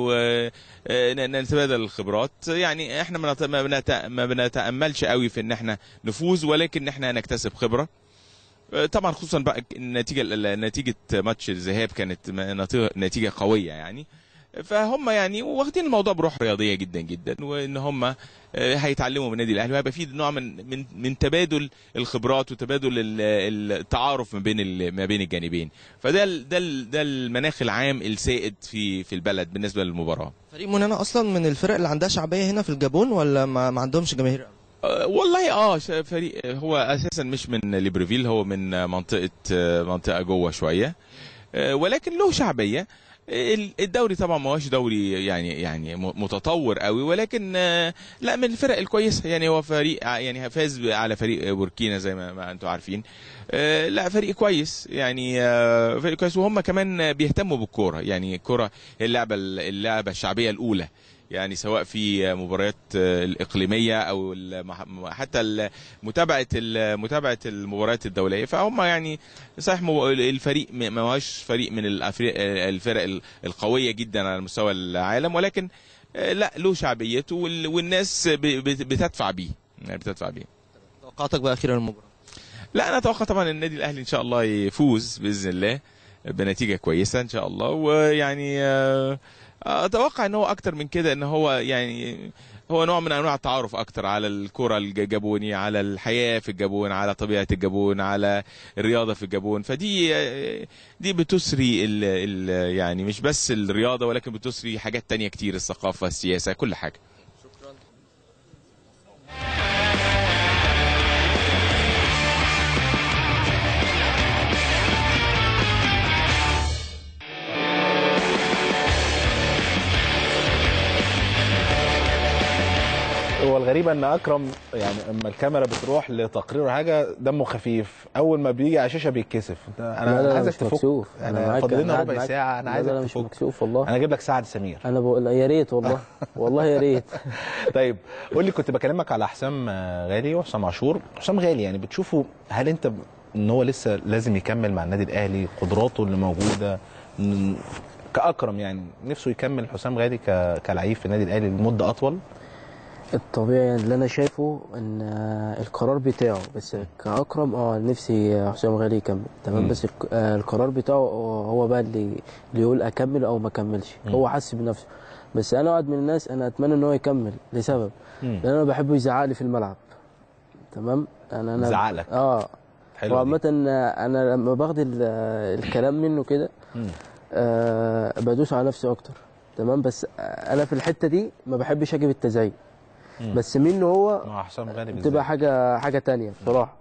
ونتبادل الخبرات يعني احنا ما نت- ما بنت- ما بنتاملش قوي في ان احنا نفوز ولكن احنا نكتسب خبره طبعا خصوصا بقى النتيجه نتيجه ماتش الذهاب كانت نتيجة- نتيجه قويه يعني فهم يعني واخدين الموضوع بروح رياضيه جدا جدا وان هم آه، هيتعلموا من النادي الاهلي وهيبقى في نوع من من من تبادل الخبرات وتبادل ال- التعارف ما بين ال- ما بين الجانبين فده ال- ده ال- ده المناخ العام السائد في في البلد بالنسبه للمباراه فريق منانا أصلا من الفرق اللي عندها شعبية هنا في الجابون ولا ما, ما عندهمش جماهير آه، والله اه ش- فريق هو اساسا مش من ليبرفيل هو من منطقه آه، منطقه جوه شويه آه، ولكن له شعبيه ال- الدوري طبعا ما هوش دوري يعني يعني م- متطور قوي ولكن آه، لا من الفرق الكويسه يعني هو فريق ع- يعني فاز على فريق بوركينا زي ما, ما انتم عارفين آه، لا فريق كويس يعني آه، فريق كويس وهم كمان بيهتموا بالكوره يعني الكوره هي اللعبه اللعبه الشعبيه الاولى يعني سواء في مباريات الإقليمية أو المح- حتى ال- متابعة ال- متابعة المباريات الدولية فهم يعني صحيح مو- الفريق م- ما هوش فريق من الأفريق الفرق ال- القوية جدا على مستوى العالم ولكن لا له شعبيته وال- والناس ب- بت- بتدفع بيه يعني بتدفع بيه توقعاتك بقى أخيرا المباراة لا انا اتوقع طبعا النادي الاهلي ان شاء الله يفوز باذن الله بنتيجه كويسه ان شاء الله ويعني آه، اتوقع ان هو اكتر من كده ان هو يعني هو نوع من انواع التعارف اكتر على الكره الجابوني على الحياه في الجابون على طبيعه الجابون على الرياضه في الجابون فدي آه، دي بتسري ال ال يعني مش بس الرياضه ولكن بتسري حاجات تانية كتير الثقافه السياسه كل حاجه هو الغريب ان اكرم يعني اما الكاميرا بتروح لتقرير ولا حاجه دمه خفيف اول ما بيجي على الشاشه بيتكسف انت لا انا لا عايزك مش تفك مكسوف انا انا معاك فاضل أنا لنا قاعد ربع معاك. ساعه انا لا عايزك لا لا مش تفك مكسوف والله انا اجيب لك سعد سمير انا بقول يا ريت والله والله يا ريت طيب قول لي كنت بكلمك على حسام آه، غالي وحسام عاشور حسام غالي يعني بتشوفه هل انت ان هو لسه لازم يكمل مع النادي الاهلي قدراته اللي موجوده ن- كاكرم يعني نفسه يكمل حسام غالي ك- كلعيب في النادي الاهلي لمده اطول الطبيعي اللي انا شايفه ان آه، القرار بتاعه بس كاكرم اه نفسي حسام غالي يكمل تمام مم. بس الك- آه، القرار بتاعه هو بقى اللي اللي يقول اكمل او ما اكملش هو حاسس بنفسه بس انا واحد من الناس انا اتمنى ان هو يكمل لسبب مم. لان انا بحبه يزعق لي في الملعب تمام انا انا يزعق لك. اه حلو وعامة انا لما باخد ال- الكلام منه كده آه بدوس على نفسي اكتر تمام بس انا في الحته دي ما بحبش اجيب التزعيق بس منه هو مع حسام غالي بتبقى بالذات. حاجه حاجه تانية بصراحه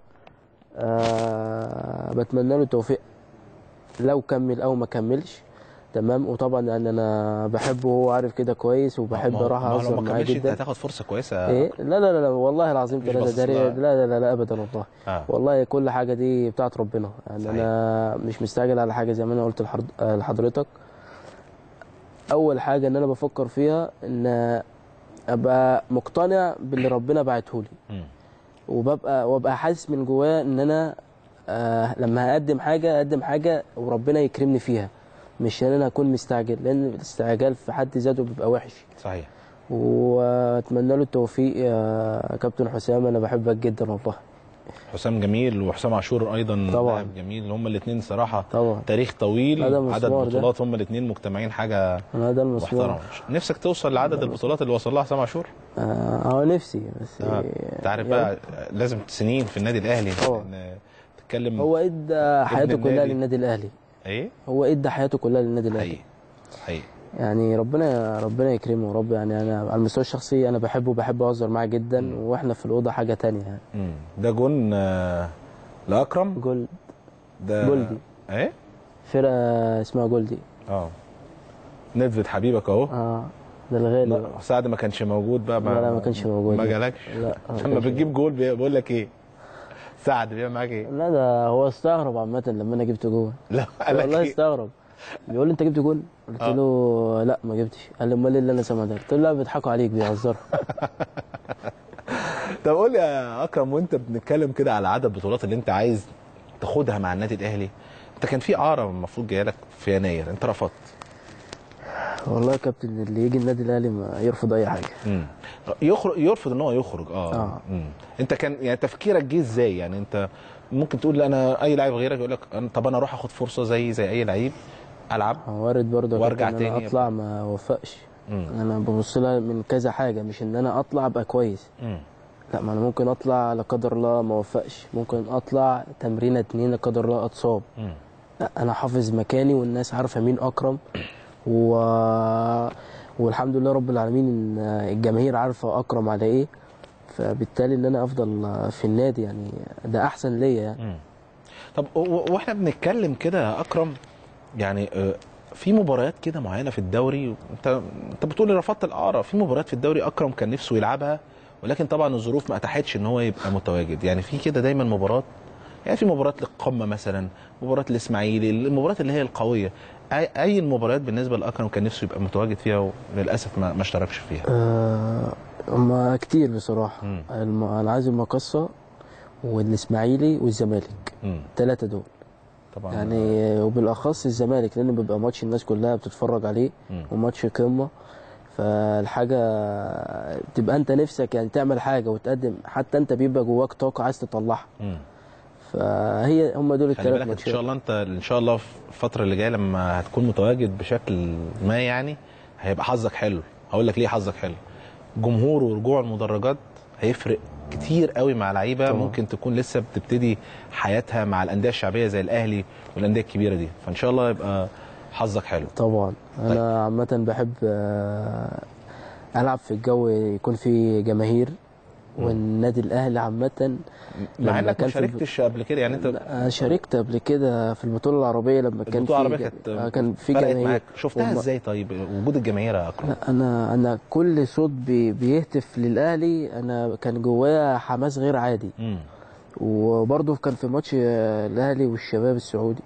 آه بتمنى له التوفيق لو كمل او ما كملش تمام وطبعا ان انا بحبه وهو عارف كده كويس وبحب ما هو- اروح ما هو لو اهزر ما معاه كملش انت جدا هتاخد فرصه كويسه ايه لا لا لا, لا والله العظيم مش ثلاثة باصص ده لها. لا لا لا لا ابدا والله آه. والله كل حاجه دي بتاعت ربنا يعني صحيح. انا مش مستعجل على حاجه زي ما انا قلت لحض- آه، لحضرتك اول حاجه ان انا بفكر فيها ان ابقى مقتنع باللي ربنا بعته لي مم. وببقى وابقى حاسس من جوايا ان انا آه لما هقدم حاجه اقدم حاجه وربنا يكرمني فيها مش ان انا اكون مستعجل لان الاستعجال في حد ذاته بيبقى وحش صحيح واتمنى له التوفيق يا كابتن حسام انا بحبك جدا والله حسام جميل وحسام عاشور ايضا طبعاً. لاعب جميل هم الاثنين صراحه طبعا تاريخ طويل هذا عدد مسمار ده. بطولات هم الاثنين مجتمعين حاجه انا ده المسمار محترمه نفسك توصل لعدد البطولات اللي وصل لها حسام عاشور اه هو نفسي بس آه. انت عارف يعني بقى لازم سنين في النادي الاهلي طبعاً. إن تتكلم هو ادى حياته كلها النادي. للنادي الاهلي ايه هو ادى حياته كلها للنادي الاهلي حقيقي حقيقي يعني ربنا ربنا يكرمه رب يعني انا على المستوى الشخصي انا بحبه بحب اهزر معاه جدا واحنا في الاوضه حاجه تانية يعني مم. ده جون آه، لاكرم جولد ده جولدي. ايه فرقه اسمها جولدي اه نيدفيد حبيبك اهو اه ده الغالي بقى. ما- سعد ما كانش موجود بقى لا لا ما كانش موجود ما جالكش لا ما لما كانش بتجيب جول بي- بيقول لك ايه سعد بيعمل معاك ايه لا ده هو استغرب عامة لما انا جبت جول لا قال لك والله ايه استغرب بيقول لي انت جبت جول قلت آه. له لا ما جبتش قال لي امال ايه اللي انا سامعه ده قلت له لا بيضحكوا عليك بيهزروا طب قول لي يا اكرم وانت بنتكلم كده على عدد البطولات اللي انت عايز تاخدها مع النادي الاهلي انت كان في عاره المفروض جايه لك في يناير انت رفضت والله يا كابتن اللي يجي النادي الاهلي ما يرفض اي حاجه مم. يخرج يرفض ان هو يخرج اه, آه. مم. انت كان يعني تفكيرك جه ازاي يعني انت ممكن تقول لا انا اي لاعب غيرك يقول لك أنا- طب انا اروح اخد فرصه زي زي اي لعيب العب وارد برضه يا وارجع كابتن ان تاني انا اطلع ما اوفقش مم. انا ببص لها من كذا حاجه مش ان انا اطلع ابقى كويس مم. لا ما انا ممكن اطلع لا قدر الله ما اوفقش ممكن اطلع تمرينه اتنين لا قدر الله اتصاب مم. لا انا حافظ مكاني والناس عارفه مين اكرم و... والحمد لله رب العالمين ان الجماهير عارفه اكرم على ايه فبالتالي ان انا افضل في النادي يعني ده احسن ليا يعني مم. طب و- و- واحنا بنتكلم كده يا اكرم يعني آه، في مباريات كده معينه في الدوري انت انت بتقول رفضت الاعاره في مباريات في الدوري اكرم كان نفسه يلعبها ولكن طبعا الظروف ما اتاحتش ان هو يبقى متواجد يعني في كده دايما مباراه يعني في مباراه للقمه مثلا مباراه الاسماعيلي المباريات اللي هي القويه اي اي المباريات بالنسبه لاكرم كان نفسه يبقى متواجد فيها وللاسف ما, ما اشتركش فيها آه، هما كتير بصراحه مم. الم... انا عايز المقصه والاسماعيلي والزمالك مم. الثلاثه دول طبعا يعني وبالاخص الزمالك لان بيبقى ماتش الناس كلها بتتفرج عليه مم. وماتش قمه فالحاجه تبقى انت نفسك يعني تعمل حاجه وتقدم حتى انت بيبقى جواك طاقه عايز تطلعها مم. فهي هم دول خلي الثلاث بالك ان ماتشات شاء الله انت ان شاء الله في الفتره اللي جايه لما هتكون متواجد بشكل ما يعني هيبقى حظك حلو هقول لك ليه حظك حلو جمهور ورجوع المدرجات هيفرق كتير قوي مع لعيبه طبعا. ممكن تكون لسه بتبتدي حياتها مع الانديه الشعبيه زي الاهلي والانديه الكبيره دي فان شاء الله يبقى حظك حلو طبعا انا عامه بحب آه، العب في الجو يكون فيه جماهير والنادي الاهلي عامه مع لما انك ما كان في الب- شاركتش قبل كده يعني انت أنا شاركت قبل كده في البطوله العربيه لما كان البطوله في العربيه ج- كانت آه، كان في فرقت جماهير معاك شفتها وم- ازاي طيب وجود الجماهير يا اكرم لا انا انا كل صوت بي بيهتف للاهلي انا كان جوايا حماس غير عادي مم. وبرضه كان في ماتش آه، الاهلي والشباب السعودي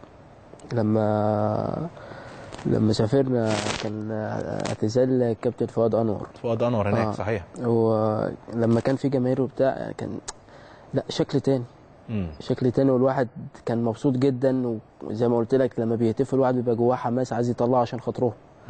لما لما سافرنا كان آه، اعتزال الكابتن فؤاد انور فؤاد انور هناك آه. صحيح ولما كان في جماهير وبتاع كان لا شكل تاني مم. شكل تاني والواحد كان مبسوط جدا وزي ما قلت لك لما بيهتف الواحد بيبقى جواه حماس عايز يطلعه عشان خاطرهم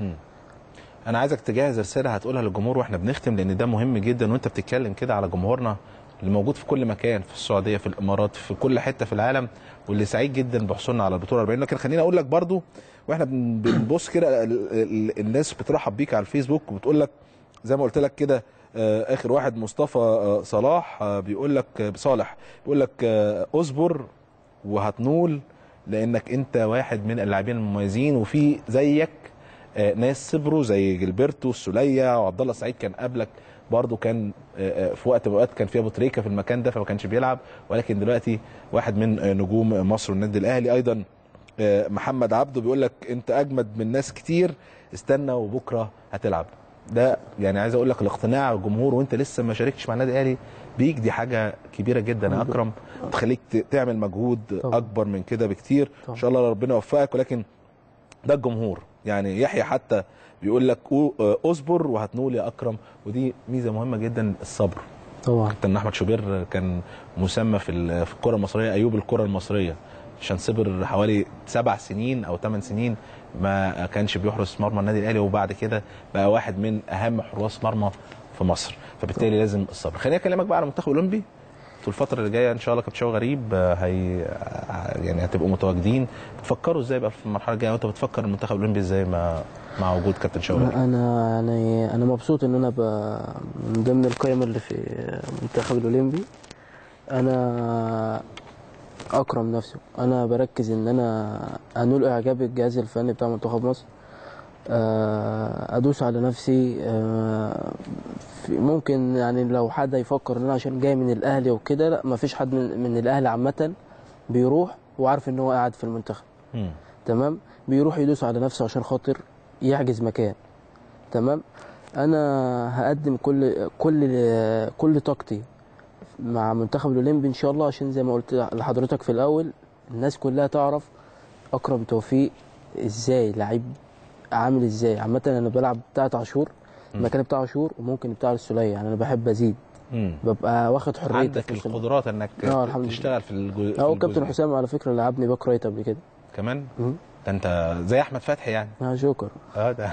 انا عايزك تجهز رساله هتقولها للجمهور واحنا بنختم لان ده مهم جدا وانت بتتكلم كده على جمهورنا اللي موجود في كل مكان في السعوديه في الامارات في كل حته في العالم واللي سعيد جدا بحصولنا على البطوله 40 لكن خليني اقول لك برضو واحنا بن- بنبص كده ال- ال- الناس بترحب بيك على الفيسبوك وبتقول لك زي ما قلت لك كده آه، اخر واحد مصطفى آه، صلاح آه، بيقول لك آه، صالح بيقول لك آه، اصبر وهتنول لانك انت واحد من اللاعبين المميزين وفي زيك آه، ناس صبروا زي جilberto السوليه وعبد الله السعيد كان قبلك برضه كان آه، آه، في وقت من الاوقات كان في ابو تريكه في المكان ده فما كانش بيلعب ولكن دلوقتي واحد من آه، نجوم مصر والنادي الاهلي ايضا آه، محمد عبده بيقول لك انت اجمد من ناس كتير استنى وبكره هتلعب ده يعني عايز اقول لك الاقتناع الجمهور وانت لسه ما شاركتش مع النادي الاهلي بيك دي حاجه كبيره جدا يا اكرم تخليك ت- تعمل مجهود طبعا. اكبر من كده بكتير ان طبعا. شاء الله ربنا يوفقك ولكن ده الجمهور يعني يحيى حتى بيقول لك أو- آه، اصبر وهتنول يا اكرم ودي ميزه مهمه جدا الصبر طبعا كابتن احمد شوبير كان مسمى في ال- في الكره المصريه ايوب الكره المصريه عشان صبر حوالي سبع سنين او ثمان سنين ما كانش بيحرس مرمى النادي الاهلي وبعد كده بقى واحد من اهم حراس مرمى في مصر فبالتالي لازم الصبر خليني اكلمك بقى على المنتخب الاولمبي في الفترة اللي جاية إن شاء الله كابتن شوقي غريب آه، هي آه، يعني هتبقوا متواجدين بتفكروا إزاي بقى في المرحلة الجاية وأنت بتفكر المنتخب الأولمبي إزاي مع مع وجود كابتن شوقي غريب؟ انا يعني انا مبسوط ان انا ابقى من ضمن القائمه اللي في المنتخب الاولمبي انا اكرم نفسه انا بركز ان انا انول اعجاب الجهاز الفني بتاع منتخب مصر آه، ادوس على نفسي آه، في- ممكن يعني لو حد يفكر ان انا عشان جاي من الاهلي وكده لا ما فيش حد من, من الاهلي عامه بيروح وعارف ان هو قاعد في المنتخب مم. تمام بيروح يدوس على نفسه عشان خاطر يحجز مكان تمام انا هقدم كل كل كل طاقتي مع منتخب الاولمبي ان شاء الله عشان زي ما قلت لحضرتك في الاول الناس كلها تعرف اكرم توفيق ازاي لعيب عامل ازاي عامه انا بلعب بتاعت عاشور المكان بتاع عاشور وممكن بتاع السوليه يعني انا بحب ازيد مم. ببقى واخد حريتي عندك في نص الملعب. القدرات انك آه، الحمد لله. تشتغل في الجزء هو كابتن حسام على فكره لعبني باك رايت قبل كده كمان مم. ده انت زي احمد فتحي يعني اه جوكر اه ده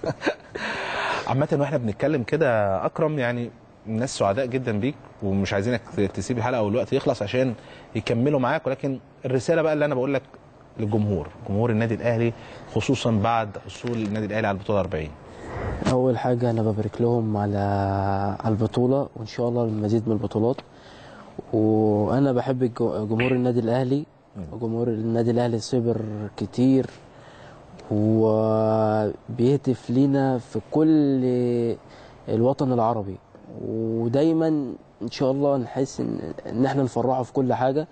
عامة واحنا بنتكلم كده اكرم يعني الناس سعداء جدا بيك ومش عايزينك تسيب الحلقه والوقت يخلص عشان يكملوا معاك ولكن الرساله بقى اللي انا بقول لك للجمهور جمهور النادي الاهلي خصوصا بعد حصول النادي الاهلي على البطوله 40 اول حاجه انا ببارك لهم على على البطوله وان شاء الله المزيد من البطولات وانا بحب الج- جمهور النادي الاهلي جمهور النادي الاهلي صبر كتير وبيهتف لينا في كل الوطن العربي ودايما ان شاء الله نحس ان ان احنا نفرحه في كل حاجه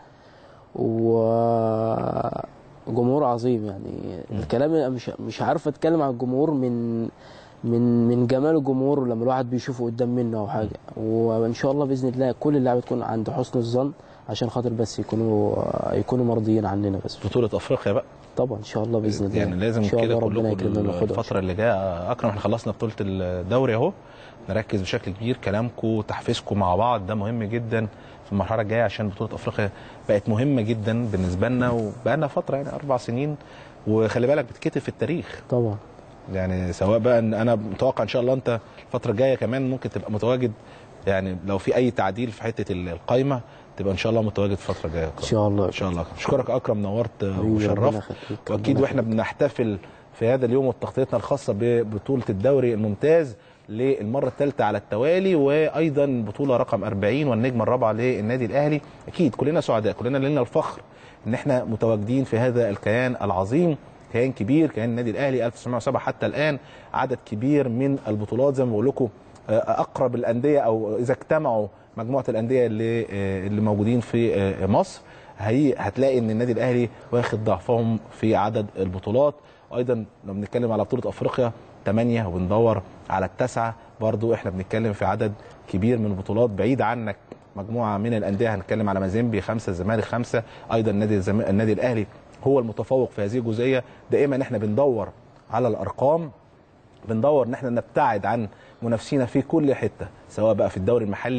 وجمهور عظيم يعني الكلام أنا مش مش عارف اتكلم عن الجمهور من من من جمال الجمهور لما الواحد بيشوفه قدام منه او حاجه وان شاء الله باذن الله كل اللعيبه تكون عند حسن الظن عشان خاطر بس يكونوا يكونوا مرضيين عننا بس بطوله افريقيا بقى طبعا ان شاء الله باذن الله يعني لازم ان شاء كده الله ربنا كلكم يكرمنا وناخدها الفتره اللي جايه اكرم احنا خلصنا بطوله الدوري اهو نركز بشكل كبير كلامكم وتحفيزكم مع بعض ده مهم جدا في المرحله الجايه عشان بطوله افريقيا بقت مهمه جدا بالنسبه لنا وبقى لنا فتره يعني اربع سنين وخلي بالك بتتكتب في التاريخ طبعا يعني سواء بقى ان انا متوقع ان شاء الله انت الفتره الجايه كمان ممكن تبقى متواجد يعني لو في اي تعديل في حته القايمه تبقى ان شاء الله متواجد الفتره الجايه ان شاء الله ان شاء الله اشكرك يا اكرم نورت حبيبي، ربنا وشرفت يخليك، واكيد ربنا واحنا يخليك. بنحتفل في هذا اليوم وتغطيتنا الخاصه ببطوله الدوري الممتاز للمره الثالثه على التوالي وايضا بطوله رقم 40 والنجمه الرابعه للنادي الاهلي اكيد كلنا سعداء كلنا لنا الفخر ان احنا متواجدين في هذا الكيان العظيم كيان كبير كيان النادي الاهلي 1907 حتى الان عدد كبير من البطولات زي ما بقول لكم آه، اقرب الانديه او اذا اجتمعوا مجموعه الانديه اللي آه، اللي موجودين في آه، مصر هي هتلاقي ان النادي الاهلي واخد ضعفهم في عدد البطولات ايضا لو بنتكلم على بطوله افريقيا 8 وبندور على التاسعه برضو احنا بنتكلم في عدد كبير من البطولات بعيد عنك مجموعه من الانديه هنتكلم على مازيمبي خمسه الزمالك خمسه ايضا النادي الزم... النادي الاهلي هو المتفوق في هذه الجزئيه دائما احنا بندور على الارقام بندور ان احنا نبتعد عن منافسينا في كل حته سواء بقى في الدوري المحلي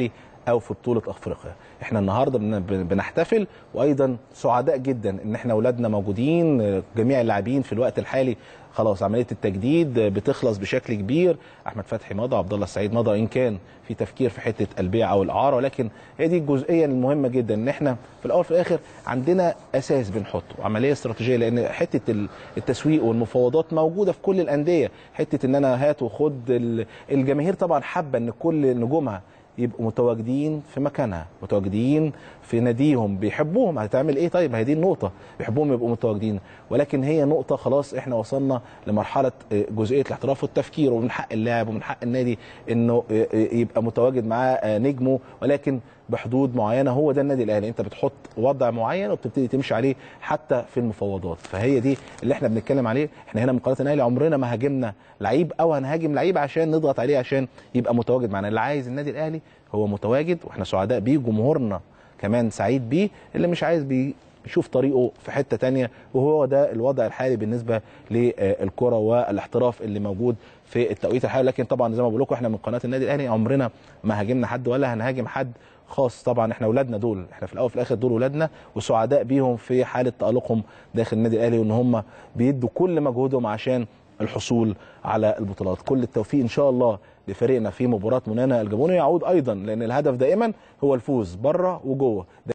او في بطوله افريقيا احنا النهارده بن- بن- بنحتفل وايضا سعداء جدا ان احنا اولادنا موجودين آه، جميع اللاعبين في الوقت الحالي خلاص عمليه التجديد آه، بتخلص بشكل كبير احمد فتحي مضى عبد الله السعيد مضى ان كان في تفكير في حته البيع او الاعاره ولكن هي دي الجزئيه المهمه جدا ان احنا في الاول وفي الاخر عندنا اساس بنحطه عمليه استراتيجيه لان حته ال- التسويق والمفاوضات موجوده في كل الانديه حته ان انا هات وخد ال- الجماهير طبعا حابه ان كل نجومها يبقوا متواجدين في مكانها متواجدين في ناديهم بيحبوهم هتعمل ايه طيب هي دي النقطه بيحبوهم يبقوا متواجدين ولكن هي نقطه خلاص احنا وصلنا لمرحله آه، جزئيه الاحتراف والتفكير ومن حق اللاعب ومن حق النادي انه آه، آه، يبقى متواجد معاه آه، نجمه ولكن بحدود معينه هو ده النادي الاهلي انت بتحط وضع معين وبتبتدي تمشي عليه حتى في المفاوضات فهي دي اللي احنا بنتكلم عليه احنا هنا من قناه الاهلي عمرنا ما هاجمنا لعيب او هنهاجم لعيب عشان نضغط عليه عشان يبقى متواجد معانا اللي عايز النادي الاهلي هو متواجد واحنا سعداء بيه جمهورنا كمان سعيد بيه اللي مش عايز بيه يشوف طريقه في حته تانية وهو ده الوضع الحالي بالنسبه للكره والاحتراف اللي موجود في التوقيت الحالي لكن طبعا زي ما بقول لكم احنا من قناه النادي الاهلي عمرنا ما هاجمنا حد ولا هنهاجم حد خاص طبعا احنا اولادنا دول احنا في الاول وفي الاخر دول اولادنا وسعداء بيهم في حاله تالقهم داخل النادي الاهلي وان هم بيدوا كل مجهودهم عشان الحصول على البطولات كل التوفيق ان شاء الله لفريقنا في مباراه منانا الجابوني يعود ايضا لان الهدف دائما هو الفوز بره وجوه